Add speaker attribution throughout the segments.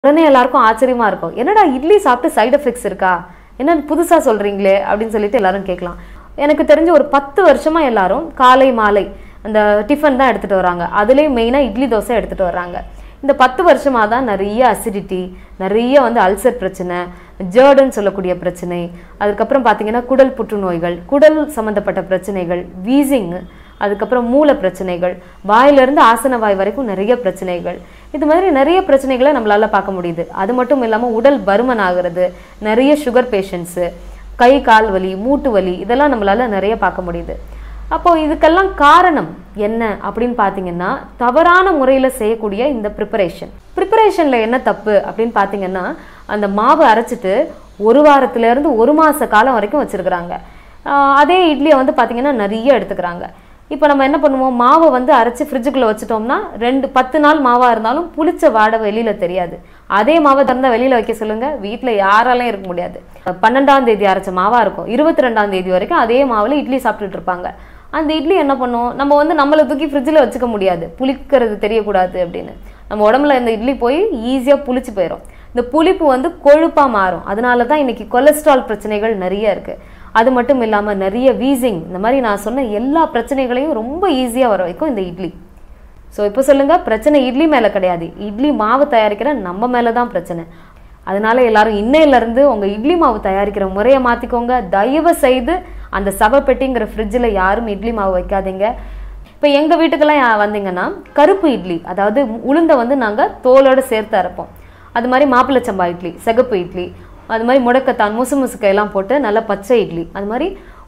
Speaker 1: உடனே எல்லாருக்கும் ஆச்சரியமா இருக்கும் என்னடா இட்லி சாப்பிட்டு சைடு எஃபெக்ட்ஸ் இருக்கா என்ன புதுசா சொல்றீங்களே அப்படின்னு சொல்லிட்டு எல்லாரும் கேட்கலாம் எனக்கு தெரிஞ்ச ஒரு பத்து வருஷமா எல்லாரும் காலை மாலை அந்த டிஃபன் தான் எடுத்துட்டு வராங்க அதுலேயும் மெயினாக இட்லி தோசை எடுத்துட்டு வர்றாங்க இந்த பத்து வருஷமா தான் நிறைய அசிடிட்டி நிறைய வந்து அல்சர் பிரச்சனை ஜேர்டுன்னு சொல்லக்கூடிய பிரச்சனை அதுக்கப்புறம் பார்த்தீங்கன்னா குடல் புற்றுநோய்கள் குடல் சம்மந்தப்பட்ட பிரச்சனைகள் வீசிங் அதுக்கப்புறம் மூல பிரச்சனைகள் வாயிலிருந்து ஆசன வாய் வரைக்கும் நிறைய பிரச்சனைகள் இது மாதிரி நிறைய பிரச்சனைகளை நம்மளால பார்க்க முடியுது அது மட்டும் இல்லாமல் உடல் பருமன் ஆகிறது நிறைய சுகர் பேஷண்ட்ஸு கை கால் வலி மூட்டு வலி இதெல்லாம் நம்மளால நிறைய பார்க்க முடியுது அப்போ இதுக்கெல்லாம் காரணம் என்ன அப்படின்னு பார்த்தீங்கன்னா தவறான முறையில் செய்யக்கூடிய இந்த ப்ரிப்பரேஷன் ப்ரிப்பரேஷனில் என்ன தப்பு அப்படின்னு பார்த்தீங்கன்னா அந்த மாவு அரைச்சிட்டு ஒரு வாரத்துல இருந்து ஒரு மாச காலம் வரைக்கும் வச்சிருக்கிறாங்க ஆஹ் அதே இட்லியை வந்து பார்த்தீங்கன்னா நிறைய எடுத்துக்கிறாங்க இப்போ நம்ம என்ன பண்ணுவோம் மாவை வந்து அரைச்சி ஃப்ரிட்ஜுக்குள்ளே வச்சுட்டோம்னா ரெண்டு பத்து நாள் மாவாக இருந்தாலும் புளிச்ச வாடை வெளியில் தெரியாது அதே மாவை திறந்தா வெளியில் வைக்க சொல்லுங்க வீட்டில் யாராலையும் இருக்க முடியாது பன்னெண்டாம் தேதி அரைச்ச மாவாக இருக்கும் இருபத்தி ரெண்டாம் தேதி வரைக்கும் அதே மாவில் இட்லி சாப்பிட்டுட்டு இருப்பாங்க அந்த இட்லி என்ன பண்ணும் நம்ம வந்து நம்மளை தூக்கி ஃப்ரிட்ஜில் வச்சுக்க முடியாது புளிக்கிறது தெரியக்கூடாது அப்படின்னு நம்ம உடம்புல இந்த இட்லி போய் ஈஸியாக புளிச்சு போயிடும் இந்த புளிப்பு வந்து கொழுப்பாக மாறும் அதனால தான் இன்னைக்கு கொலஸ்ட்ரால் பிரச்சனைகள் நிறைய இருக்கு அது மட்டும் இல்லாமல் நிறைய வீசிங் இந்த மாதிரி நான் சொன்ன எல்லா பிரச்சனைகளையும் ரொம்ப ஈஸியாக வர வைக்கும் இந்த இட்லி ஸோ இப்போ சொல்லுங்க பிரச்சனை இட்லி மேலே கிடையாது இட்லி மாவு தயாரிக்கிற நம்ம மேலே தான் பிரச்சனை அதனால எல்லாரும் இன்னையில இருந்து உங்க இட்லி மாவு தயாரிக்கிற முறையை மாத்திக்கோங்க தயவு செய்து அந்த சவப்பெட்டிங்கிற ஃப்ரிட்ஜில் யாரும் இட்லி மாவு வைக்காதீங்க இப்போ எங்க வீட்டுக்கெல்லாம் யா- வந்தீங்கன்னா கருப்பு இட்லி அதாவது உளுந்தை வந்து நாங்க தோலோட சேர்த்து அரைப்போம் அது மாதிரி மாப்பிள்ளை சம்பா இட்லி சிகப்பு இட்லி அது மாதிரி முடக்கத்தான் முசு முசுக்கையெல்லாம் போட்டு நல்ல பச்சை இட்லி அது மாதிரி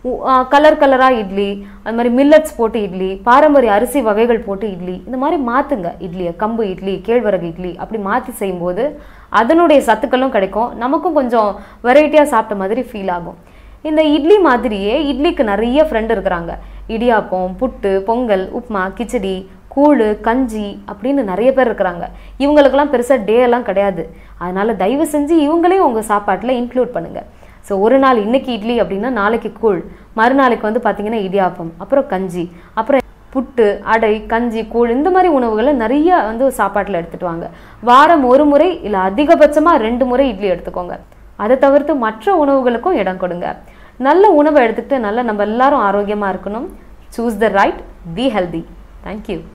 Speaker 1: கலர் கலராக இட்லி அது மாதிரி மில்லட்ஸ் போட்டு இட்லி பாரம்பரிய அரிசி வகைகள் போட்டு இட்லி இந்த மாதிரி மாற்றுங்க இட்லியை கம்பு இட்லி கேழ்வரகு இட்லி அப்படி மாற்றி செய்யும்போது அதனுடைய சத்துக்களும் கிடைக்கும் நமக்கும் கொஞ்சம் வெரைட்டியாக சாப்பிட்ட மாதிரி ஃபீல் ஆகும் இந்த இட்லி மாதிரியே இட்லிக்கு நிறைய ஃப்ரெண்ட் இருக்கிறாங்க இடியாப்பம் புட்டு பொங்கல் உப்மா கிச்சடி கூழு கஞ்சி அப்படின்னு நிறைய பேர் இருக்கிறாங்க இவங்களுக்கெல்லாம் பெருசாக டே எல்லாம் கிடையாது அதனால தயவு செஞ்சு இவங்களையும் உங்கள் சாப்பாட்டில் இன்க்ளூட் பண்ணுங்க ஸோ ஒரு நாள் இன்னைக்கு இட்லி அப்படின்னா நாளைக்கு கூழ் மறுநாளைக்கு வந்து பார்த்தீங்கன்னா இடியாப்பம் அப்புறம் கஞ்சி அப்புறம் புட்டு அடை கஞ்சி கூழ் இந்த மாதிரி உணவுகளை நிறைய வந்து சாப்பாட்டில் எடுத்துட்டு வாங்க வாரம் ஒரு முறை இல்லை அதிகபட்சமாக ரெண்டு முறை இட்லி எடுத்துக்கோங்க அதை தவிர்த்து மற்ற உணவுகளுக்கும் இடம் கொடுங்க நல்ல உணவை எடுத்துக்கிட்டு நல்ல நம்ம எல்லாரும் ஆரோக்கியமாக இருக்கணும் choose the right be healthy thank you